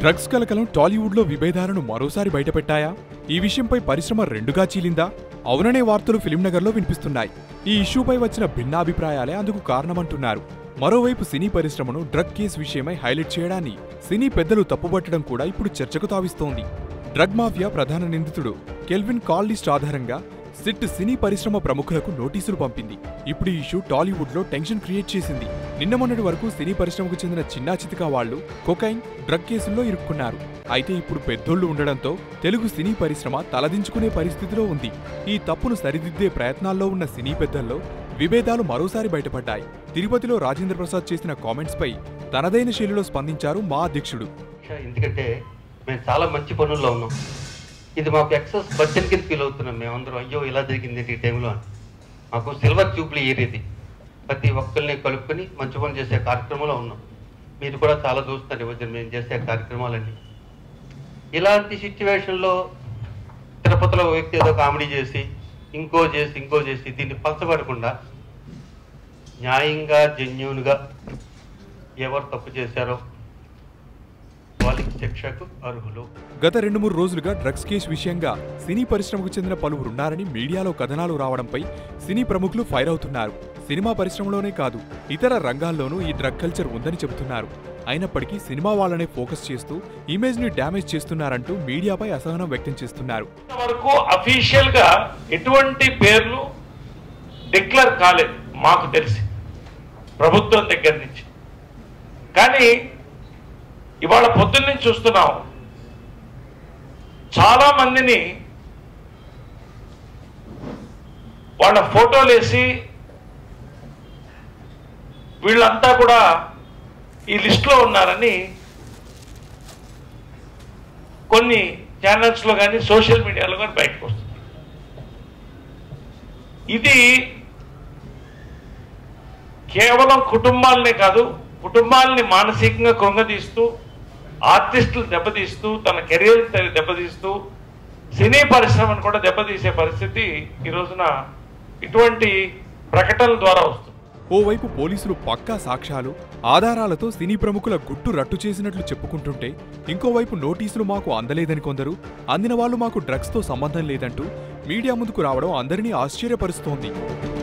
drugs కలకలం టాలీవుడ్లో విభేదాలను మరోసారి బయటపెట్టాయా ఈ విషయంపై పరిశ్రమ రెండుగా చీలిందా అవుననే వార్తలు ఫిలిం నగర్లో వినిపిస్తున్నాయి ఈ ఇష్యూపై వచ్చిన భిన్నాభిప్రాయాలే అందుకు కారణమంటున్నారు మరోవైపు సినీ పరిశ్రమను డ్రగ్ కేసు విషయమై హైలైట్ చేయడాన్ని సినీ పెద్దలు తప్పుపట్టడం కూడా ఇప్పుడు చర్చకు తావిస్తోంది డ్రగ్ మాఫియా ప్రధాన నిందితుడు కెల్విన్ కాల్ లిస్ట్ ఆధారంగా సిట్ సినీ పరిశ్రమ ప్రముఖులకు నోటీసులు పంపింది ఇప్పుడు ఈ ఇష్యూ టాలీవుడ్ లో టెన్షన్ క్రియేట్ చేసింది నిన్న మొన్నటి వరకు సినీ పరిశ్రమకు చెందిన చిన్నా చితికా వాళ్లు కొకైన్ డ్రగ్ కేసుల్లో ఇరుక్కున్నారు అయితే ఇప్పుడు పెద్దోళ్లు ఉండడంతో తెలుగు సినీ పరిశ్రమ తలదించుకునే పరిస్థితిలో ఉంది ఈ తప్పును సరిదిద్దే ప్రయత్నాల్లో ఉన్న సినీ పెద్దల్లో విభేదాలు మరోసారి బయటపడ్డాయి తిరుపతిలో రాజేంద్ర ప్రసాద్ చేసిన కామెంట్స్ పై తనదైన శైలిలో స్పందించారు మా అధ్యక్షుడు ఎందుకంటే మేము చాలా మంచి పనుల్లో ఉన్నాం ఇది మాకు ఎక్సెస్ బడ్జెట్ కింద ఫీల్ అవుతున్నాం మేమందరం అయ్యో ఇలా జరిగింది ఈ టైంలో అని మాకు సిల్వర్ జూబ్లీ ఇయర్ ఇది ప్రతి ఒక్కరిని కలుపుకొని మంచి పనులు చేసే కార్యక్రమంలో ఉన్నాం మీరు కూడా చాలా చూస్తున్నారు ఈ మధ్య మేము చేసే కార్యక్రమాలన్నీ ఇలాంటి సిచ్యువేషన్లో తిరుపతిలో ఓ వ్యక్తి ఏదో కామెడీ చేసి ఇంకో చేసి ఇంకో చేసి దీన్ని పంచబడకుండా న్యాయంగా జెన్యున్గా ఎవరు తప్పు చేశారో వాళ్ళకి శిక్షకు అర్హులు గత రెండు మూడు రోజులుగా డ్రగ్స్ కేసు విషయంగా సినీ పరిశ్రమకు చెందిన పలువురు ఉన్నారని మీడియాలో కథనాలు రావడంపై సినీ ప్రముఖులు ఫైర్ అవుతున్నారు సినిమా పరిశ్రమలోనే కాదు ఇతర రంగాల్లోనూ ఈ డ్రగ్ కల్చర్ ఉందని చెబుతున్నారు అయినప్పటికీ సినిమా వాళ్ళనే ఫోకస్ చేస్తూ ఇమేజ్ ని డ్యామేజ్ చేస్తున్నారంటూ మీడియాపై అసహనం వ్యక్తం చేస్తున్నారు వరకు అఫీషియల్ గా ఎటువంటి పేర్లు డిక్లేర్ కాలేదు మాకు తెలిసి ప్రభుత్వం దగ్గర నుంచి కానీ ఇవాళ పొద్దున్న నుంచి చూస్తున్నాం చాలా మందిని వాళ్ళ ఫోటోలు వేసి వీళ్ళంతా కూడా ఈ లిస్టులో ఉన్నారని కొన్ని ఛానల్స్లో కానీ సోషల్ మీడియాలో కానీ బయటకు వస్తుంది ఇది కేవలం కుటుంబాలనే కాదు కుటుంబాలని మానసికంగా కృంగదీస్తూ ఆర్టిస్టులు దెబ్బతీస్తూ తన కెరీర్ దెబ్బతీస్తూ సినీ పరిశ్రమను కూడా దెబ్బతీసే పరిస్థితి ఈ రోజున ఇటువంటి ప్రకటనల ద్వారా వస్తుంది ఓవైపు పోలీసులు పక్కా సాక్ష్యాలు ఆధారాలతో సినీ ప్రముఖుల గుట్టు రట్టు చేసినట్లు చెప్పుకుంటుంటే ఇంకోవైపు నోటీసులు మాకు అందలేదని కొందరు అందిన వాళ్ళు మాకు డ్రగ్స్తో సంబంధం లేదంటూ మీడియా ముందుకు రావడం అందరినీ ఆశ్చర్యపరుస్తోంది